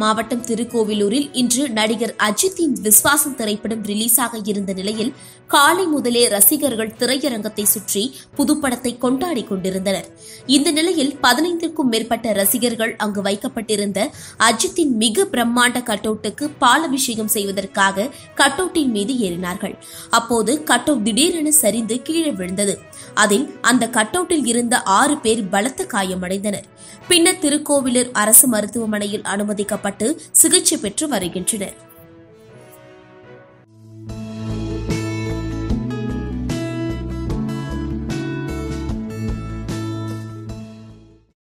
மாவட்டம் திருக்கோவிலூரில் இன்று நடிகர் அஜித்தின் விஸ்வாசம் திரைப்படம் ரிலீஸ் ஆக இருந்த நிலையில் காலை முதலே ரசிகர்கள் திரையரங்கத்தை சுற்றி புதுப்படத்தை கொண்டாடிக் கொண்டிருந்தனர் இந்த நிலையில் பதினைந்திற்கும் மேற்பட்ட ரசிகர்கள் அங்கு வைக்கப்பட்டிருந்த அஜித்தின் மிக பிரம்மாண்ட கட்டவுட்டுக்கு பாலபிஷேகம் செய்வதற்காக கட்டவுட்டின் மீது ஏறினார்கள் அப்போது கட்டவுட் திடீரென சரிந்து கீழே விழுந்தது அதில் அந்த கட்டவுட்டில் இருந்த ஆறு பேர் பலத்த காயமடைந்தனர் பின்னர் திருக்கோவிலூர் அரசு மருத்துவமனையில் அனுமதிக்கப்பட்டு சிகிச்சை பெற்று வருகின்றனர்